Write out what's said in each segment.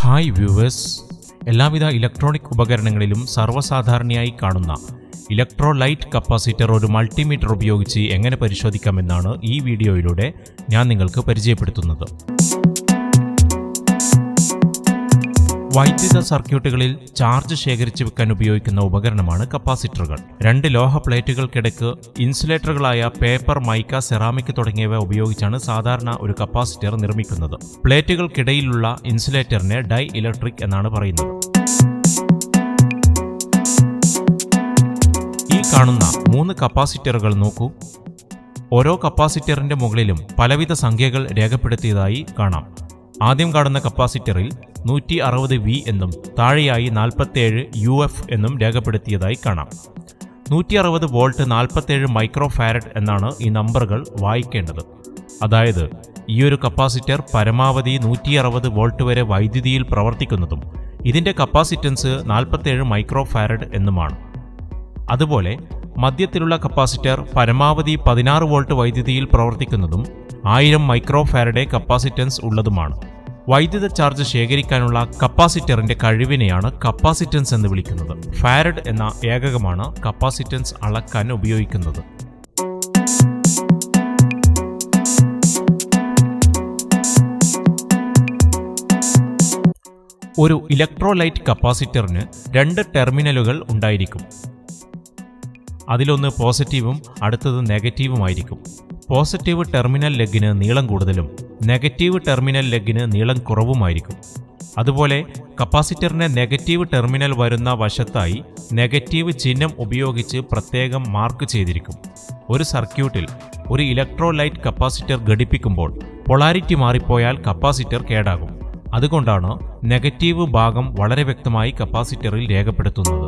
hi viewers എല്ലാവിധ electronic ഉപകരണങ്ങളിലും സർവ്വസാധാരണയായി കാണുന്ന ഇലക്ട്രോലൈറ്റ് കപ്പാസിറ്റർ ഒരു മൾട്ടിമീറ്റർ ഉപയോഗിച്ച് എങ്ങനെ പരിശോധിക്കാമെന്നാണ് ഈ വീഡിയോയിലൂടെ ഞാൻ നിങ്ങൾക്ക് പരിചയപ്പെടുത്തുന്നത് വൈദ്യുത സർക്യൂട്ടുകളിൽ ചാർജ് ശേഖരിച്ചു വെക്കാൻ ഉപയോഗിക്കുന്ന ഉപകരണമാണ് കപ്പാസിറ്ററുകൾ രണ്ട് ലോഹ പ്ലേറ്റുകൾക്കിടയ്ക്ക് ഇൻസുലേറ്ററുകളായ പേപ്പർ മൈക്ക സെറാമിക് തുടങ്ങിയവ ഉപയോഗിച്ചാണ് സാധാരണ ഒരു കപ്പാസിറ്റർ നിർമ്മിക്കുന്നത് പ്ലേറ്റുകൾക്കിടയിലുള്ള ഇൻസുലേറ്ററിനെ ഡൈ ഇലക്ട്രിക് എന്നാണ് പറയുന്നത് ഈ കാണുന്ന മൂന്ന് കപ്പാസിറ്ററുകൾ നോക്കൂ ഓരോ കപ്പാസിറ്ററിന്റെ മുകളിലും പലവിധ സംഖ്യകൾ രേഖപ്പെടുത്തിയതായി കാണാം ആദ്യം കാണുന്ന കപ്പാസിറ്ററിൽ നൂറ്റി അറുപത് വി എന്നും താഴെയായി നാൽപ്പത്തേഴ് യു എഫ് എന്നും രേഖപ്പെടുത്തിയതായി കാണാം നൂറ്റി അറുപത് വോൾട്ട് നാൽപ്പത്തേഴ് മൈക്രോ ഫാരഡ് എന്നാണ് ഈ നമ്പറുകൾ വായിക്കേണ്ടത് അതായത് ഈയൊരു കപ്പാസിറ്റർ പരമാവധി നൂറ്റി അറുപത് വോൾട്ട് വരെ വൈദ്യുതിയിൽ പ്രവർത്തിക്കുന്നതും ഇതിന്റെ കപ്പാസിറ്റൻസ് നാൽപ്പത്തേഴ് മൈക്രോ ഫാരഡ് എന്നുമാണ് അതുപോലെ മധ്യത്തിലുള്ള കപ്പാസിറ്റർ പരമാവധി പതിനാറ് വോൾട്ട് വൈദ്യുതിയിൽ പ്രവർത്തിക്കുന്നതും ആയിരം മൈക്രോ ഫാരഡെ കപ്പാസിറ്റൻസ് ഉള്ളതുമാണ് വൈദ്യുത ചാർജ് ശേഖരിക്കാനുള്ള കപ്പാസിറ്ററിന്റെ കഴിവിനെയാണ് കപ്പാസിറ്റൻസ് എന്ന് വിളിക്കുന്നത് ഫാരഡ് എന്ന ഏകകമാണ് കപ്പാസിറ്റൻസ് അളക്കാൻ ഉപയോഗിക്കുന്നത് ഒരു ഇലക്ട്രോലൈറ്റ് കപ്പാസിറ്ററിന് രണ്ട് ടെർമിനലുകൾ ഉണ്ടായിരിക്കും അതിലൊന്ന് പോസിറ്റീവും അടുത്തത് നെഗറ്റീവുമായിരിക്കും പോസിറ്റീവ് ടെർമിനൽ ലെഗിന് നീളം കൂടുതലും നെഗറ്റീവ് ടെർമിനൽ ലെഗിന് നീളം കുറവുമായിരിക്കും അതുപോലെ കപ്പാസിറ്ററിന്റെ നെഗറ്റീവ് ടെർമിനൽ വരുന്ന വശത്തായി നെഗറ്റീവ് ചിഹ്നം ഉപയോഗിച്ച് പ്രത്യേകം മാർക്ക് ചെയ്തിരിക്കും ഒരു സർക്യൂട്ടിൽ ഒരു ഇലക്ട്രോലൈറ്റ് കപ്പാസിറ്റർ ഘടിപ്പിക്കുമ്പോൾ പൊളാരിറ്റി മാറിപ്പോയാൽ കപ്പാസിറ്റർ കേടാകും അതുകൊണ്ടാണ് നെഗറ്റീവ് ഭാഗം വളരെ വ്യക്തമായി കപ്പാസിറ്ററിൽ രേഖപ്പെടുത്തുന്നത്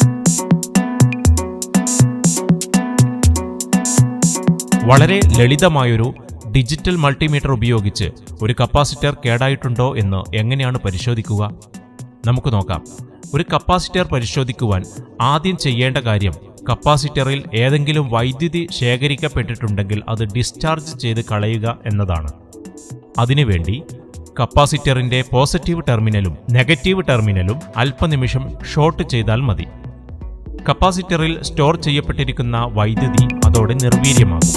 വളരെ ലളിതമായൊരു ഡിജിറ്റൽ മൾട്ടിമീറ്റർ ഉപയോഗിച്ച് ഒരു കപ്പാസിറ്റർ കേടായിട്ടുണ്ടോ എന്ന് എങ്ങനെയാണ് പരിശോധിക്കുക നമുക്ക് നോക്കാം ഒരു കപ്പാസിറ്റർ പരിശോധിക്കുവാൻ ആദ്യം ചെയ്യേണ്ട കാര്യം കപ്പാസിറ്ററിൽ ഏതെങ്കിലും വൈദ്യുതി ശേഖരിക്കപ്പെട്ടിട്ടുണ്ടെങ്കിൽ അത് ഡിസ്ചാർജ് ചെയ്ത് കളയുക എന്നതാണ് അതിനുവേണ്ടി കപ്പാസിറ്ററിന്റെ പോസിറ്റീവ് ടെർമിനലും നെഗറ്റീവ് ടെർമിനലും അല്പനിമിഷം ഷോർട്ട് ചെയ്താൽ മതി കപ്പാസിറ്ററിൽ സ്റ്റോർ ചെയ്യപ്പെട്ടിരിക്കുന്ന വൈദ്യുതി അതോടെ നിർവീര്യമാകും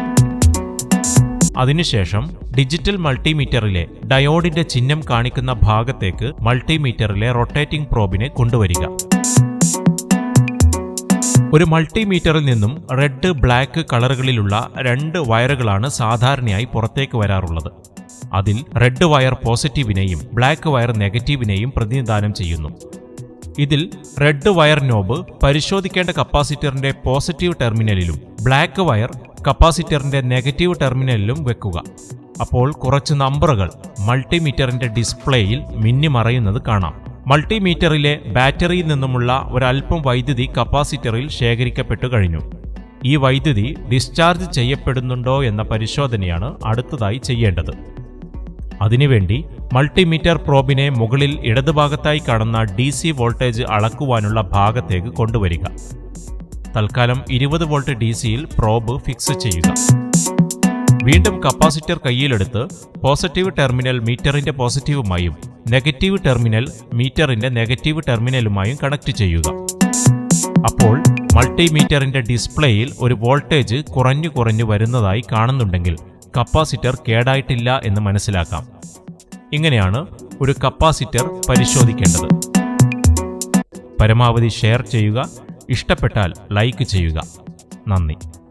അതിനുശേഷം ഡിജിറ്റൽ മൾട്ടിമീറ്ററിലെ ഡയോഡിന്റെ ചിഹ്നം കാണിക്കുന്ന ഭാഗത്തേക്ക് മൾട്ടിമീറ്ററിലെ റൊട്ടേറ്റിംഗ് പ്രോബിനെ കൊണ്ടുവരിക ഒരു മൾട്ടിമീറ്ററിൽ നിന്നും റെഡ് ബ്ലാക്ക് കളറുകളിലുള്ള രണ്ട് വയറുകളാണ് സാധാരണയായി പുറത്തേക്ക് വരാറുള്ളത് അതിൽ റെഡ് വയർ പോസിറ്റീവിനെയും ബ്ലാക്ക് വയർ നെഗറ്റീവിനെയും പ്രതിനിധാനം ചെയ്യുന്നു ഇതിൽ റെഡ് വയർ നോബ് പരിശോധിക്കേണ്ട കപ്പാസിറ്ററിന്റെ പോസിറ്റീവ് ടെർമിനലിലും ബ്ലാക്ക് വയർ കപ്പാസിറ്ററിന്റെ നെഗറ്റീവ് ടെർമിനലിലും വെക്കുക അപ്പോൾ കുറച്ച് നമ്പറുകൾ മൾട്ടിമീറ്ററിന്റെ ഡിസ്പ്ലേയിൽ മിന്നിമറയുന്നത് കാണാം മൾട്ടിമീറ്ററിലെ ബാറ്ററിയിൽ നിന്നുമുള്ള ഒരൽപ്പം വൈദ്യുതി കപ്പാസിറ്ററിൽ ശേഖരിക്കപ്പെട്ടു കഴിഞ്ഞു ഈ വൈദ്യുതി ഡിസ്ചാർജ് ചെയ്യപ്പെടുന്നുണ്ടോ എന്ന പരിശോധനയാണ് അടുത്തതായി ചെയ്യേണ്ടത് അതിനുവേണ്ടി മൾട്ടിമീറ്റർ പ്രോബിനെ മുകളിൽ ഇടതുഭാഗത്തായി കാണുന്ന ഡി സി വോൾട്ടേജ് അളക്കുവാനുള്ള ഭാഗത്തേക്ക് കൊണ്ടുവരിക തൽക്കാലം ഇരുപത് വോൾട്ട് ഡി സിയിൽ പ്രോബ് ഫിക്സ് ചെയ്യുക വീണ്ടും കപ്പാസിറ്റർ കയ്യിലെടുത്ത് പോസിറ്റീവ് ടെർമിനൽ മീറ്ററിന്റെ പോസിറ്റീവുമായും നെഗറ്റീവ് ടെർമിനൽ മീറ്ററിന്റെ നെഗറ്റീവ് ടെർമിനലുമായും കണക്ട് ചെയ്യുക അപ്പോൾ മൾട്ടിമീറ്ററിന്റെ ഡിസ്പ്ലേയിൽ ഒരു വോൾട്ടേജ് കുറഞ്ഞു കുറഞ്ഞു വരുന്നതായി കാണുന്നുണ്ടെങ്കിൽ കപ്പാസിറ്റർ കേടായിട്ടില്ല എന്ന് മനസ്സിലാക്കാം ഇങ്ങനെയാണ് ഒരു കപ്പാസിറ്റർ പരിശോധിക്കേണ്ടത് പരമാവധി ഷെയർ ചെയ്യുക ഇഷ്ടപ്പെട്ടാൽ ലൈക്ക് ചെയ്യുക നന്ദി